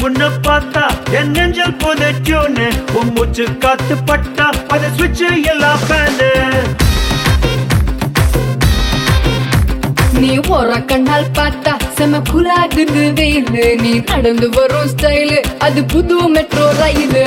உன்னை பார்த்தா என் நெஞ்சல் புதைச்சோன்னு உன் மூச்சு காத்து பட்டா அதை சுவிட்ச் எல்லாம் ஃபேனு நீ ஒரு கண்ணால் பார்த்தா செம குலாகுது வெயிலு நீ நடந்து வரும் ஸ்டைலு அது புது மெட்ரோ ரயிலு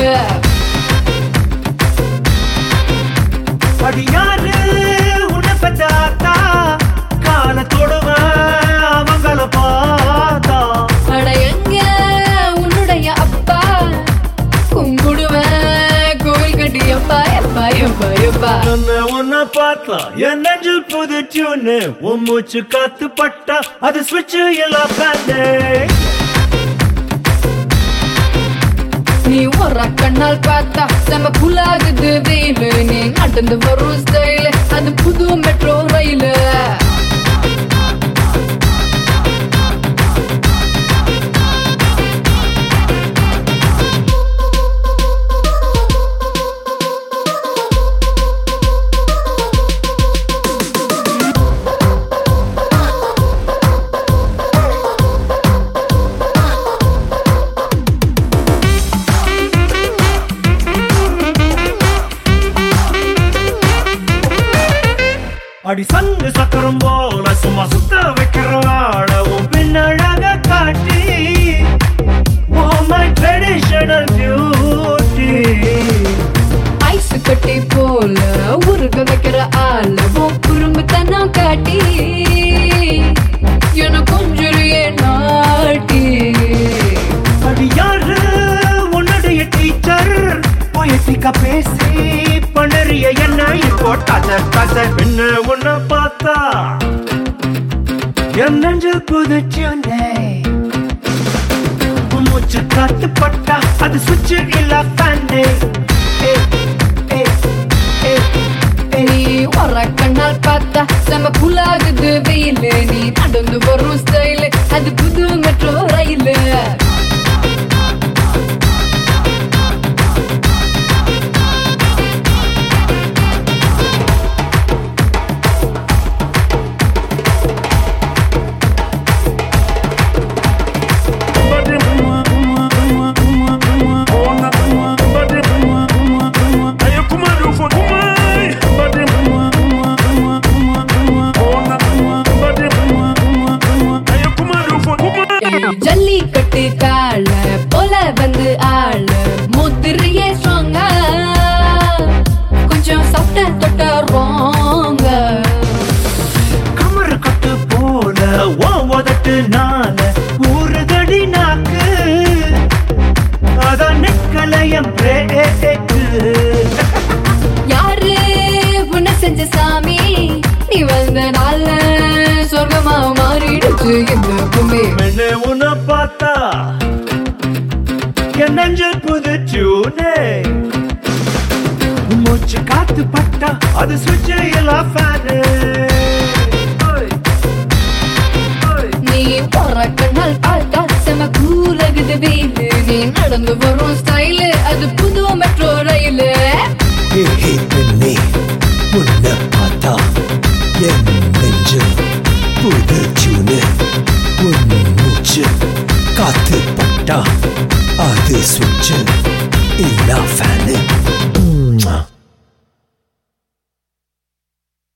அடி யாரு உன்னை பெற்றாத்தா கால தொடுவேன் அவங்கள பார்த்தா அட எங்க உன்னுடைய அப்பா கும்பிடுவேன் கோவில் கட்டி எப்பா எப்பா எப்பா எப்பா உன்னை உன்னை பார்த்தா என் நெஞ்சில் புதைச்சோன்னு உன் மூச்சு காத்து பட்டா அது சுவிட்ச் எல்லாம் ஃபேனு நீ ஒரு கண்ணால் பார்த்தா செம குலாகுது வெயிலு நீ நடந்து வரும் ஸ்டைலு அது புது மெட்ரோ ரயிலு அடி சங்கு சக்கரம் போல சும்மா சுத்த வைக்கிறவாட உன் பின்னழக காட்டி oh my traditional beauty ice கட்டி போல உருக வைக்கிற ஆள உன் குறும்புத்தனம் காட்டி என கொஞ்சுறியே நாட்டி அடி யாரு உன்னுடைய டீச்சர் பொயட்டிக்கா பேசி பண்ணறிய என்ன இப்போ தச தச என்ன உன்னை பார்த்தா என் நெஞ்சில் புதுச்சுனே மூச்சு காத்து பட்டா அது சுவிட்ச் இல்ல ஃபேனே நீ ஒரு கண்ணால் பார்த்தா செம குலாகுது வெயிலு நீ நடந்து வரும் ஸ்டைலு அது புது மெட்ரோ ரயிலு ஜல்லிக்கட்டு கால போல வந்து ஆள முதிரியே ஸ்ட்ராங்கா கொஞ்சம் சாப்பிட்ட தொட்ட ரோங்க கமர் கட்டு போல ஓ உதட்டு நால ஊறுதடி நாக்கு அதான் நிக்கலையம் பிரேக்கு யாரு உன்னை செஞ்ச சாமி நீ வந்த நாள்ல சொர்க்கமா மாறிடுச்சு இந்த பூமி மெல்ல உன்னை பார்த்தா என் நெஞ்சில் புதுச்சூனே மூச்சு காத்து பட்டா அது சுவிட்ச் எல்லாம் ஃபேனு நீ போற கண்ணால் பார்த்தா செம கூலகுது வெயிலு நீ நடந்து வரும் ஸ்டைலு அது புது மெட்ரோ ரயிலு பெண்ணே உன்னை பார்த்தா என் நெஞ்சு புது ஜூனு உன் மூச்சு காத்து பட்டா அது சுவிட்சு இல்லா ஃபேன்